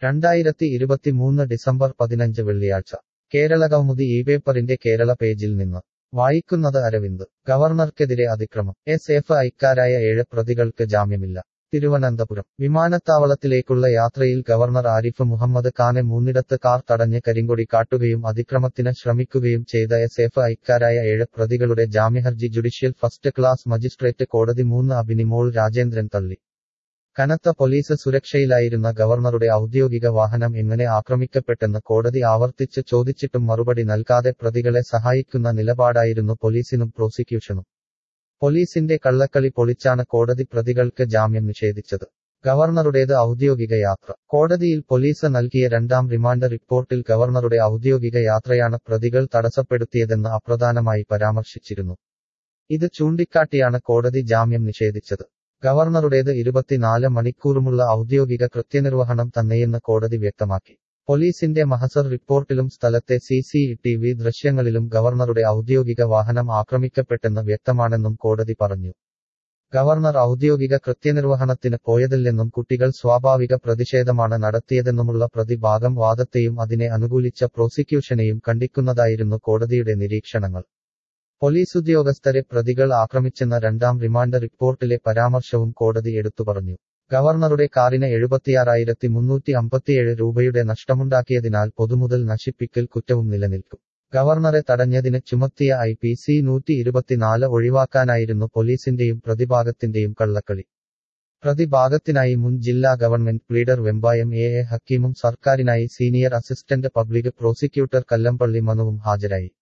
രണ്ടായിരത്തി ഇരുപത്തിമൂന്ന് ഡിസംബർ പതിനഞ്ച് വെള്ളിയാഴ്ച കേരളകൗമുദി ഈ പേപ്പറിന്റെ കേരള പേജിൽ നിന്ന് വായിക്കുന്നത് അരവിന്ദ് ഗവർണർക്കെതിരെ അതിക്രമം എസ് എഫ് ഐക്കാരായ ഏഴ് പ്രതികൾക്ക് ജാമ്യമില്ല തിരുവനന്തപുരം വിമാനത്താവളത്തിലേക്കുള്ള യാത്രയിൽ ഗവർണർ ആരിഫ് മുഹമ്മദ് ഖാനെ മൂന്നിടത്ത് കാർ തടഞ്ഞ് കരിങ്കൊടി കാട്ടുകയും അതിക്രമത്തിന് ശ്രമിക്കുകയും ചെയ്ത എസ് എഫ് ഐക്കാരായ ഏഴ് പ്രതികളുടെ ജാമ്യഹർജി ജുഡീഷ്യൽ ഫസ്റ്റ് ക്ലാസ് മജിസ്ട്രേറ്റ് കോടതി മൂന്ന് അബിനിമോൾ രാജേന്ദ്രൻ തള്ളി കനത്ത പോലീസ് സുരക്ഷയിലായിരുന്ന ഗവർണറുടെ ഔദ്യോഗിക വാഹനം എങ്ങനെ ആക്രമിക്കപ്പെട്ടെന്ന് കോടതി ആവർത്തിച്ച് ചോദിച്ചിട്ടും മറുപടി നൽകാതെ പ്രതികളെ സഹായിക്കുന്ന നിലപാടായിരുന്നു പോലീസിനും പ്രോസിക്യൂഷനും പോലീസിന്റെ കള്ളക്കളി പൊളിച്ചാണ് കോടതി പ്രതികൾക്ക് ജാമ്യം നിഷേധിച്ചത് ഗവർണറുടേത് ഔദ്യോഗിക യാത്ര കോടതിയിൽ പോലീസ് നൽകിയ രണ്ടാം റിമാൻഡ് റിപ്പോർട്ടിൽ ഗവർണറുടെ ഔദ്യോഗിക യാത്രയാണ് പ്രതികൾ തടസ്സപ്പെടുത്തിയതെന്ന് അപ്രധാനമായി പരാമർശിച്ചിരുന്നു ഇത് ചൂണ്ടിക്കാട്ടിയാണ് കോടതി ജാമ്യം നിഷേധിച്ചത് ഗവർണറുടേത് ഇരുപത്തിനാല് മണിക്കൂറുമുള്ള ഔദ്യോഗിക കൃത്യനിർവഹണം തന്നെയെന്ന് കോടതി വ്യക്തമാക്കി പോലീസിന്റെ മഹസർ റിപ്പോർട്ടിലും സ്ഥലത്തെ സി സി ടി വി ദൃശ്യങ്ങളിലും ഗവർണറുടെ ഔദ്യോഗിക വാഹനം ആക്രമിക്കപ്പെട്ടെന്ന് വ്യക്തമാണെന്നും കോടതി പറഞ്ഞു ഗവർണർ ഔദ്യോഗിക കൃത്യനിർവഹണത്തിന് പോയതില്ലെന്നും കുട്ടികൾ സ്വാഭാവിക പ്രതിഷേധമാണ് നടത്തിയതെന്നുമുള്ള പ്രതിഭാഗം വാദത്തെയും അതിനെ അനുകൂലിച്ച പ്രോസിക്യൂഷനെയും കണ്ടിക്കുന്നതായിരുന്നു കോടതിയുടെ നിരീക്ഷണങ്ങൾ പോലീസ് ഉദ്യോഗസ്ഥരെ പ്രതികൾ ആക്രമിച്ചെന്ന രണ്ടാം റിമാൻഡ് റിപ്പോർട്ടിലെ പരാമർശവും കോടതി എടുത്തു പറഞ്ഞു ഗവർണറുടെ കാറിന് എഴുപത്തിയാറായിരത്തി മുന്നൂറ്റി അമ്പത്തിയേഴ് രൂപയുടെ നഷ്ടമുണ്ടാക്കിയതിനാൽ പൊതുമുതൽ നശിപ്പിക്കൽ കുറ്റവും നിലനിൽക്കും ഗവർണറെ തടഞ്ഞതിന് ചുമത്തിയ ഐ പി സി നൂറ്റി ഇരുപത്തിനാല് ഒഴിവാക്കാനായിരുന്നു പോലീസിന്റെയും പ്രതിഭാഗത്തിന്റെയും കള്ളക്കളി പ്രതിഭാഗത്തിനായി മുൻ ജില്ലാ government pleader Vembayam A A ഹക്കീമും സർക്കാരിനായി senior assistant public prosecutor Kallambally മനുവും ഹാജരായി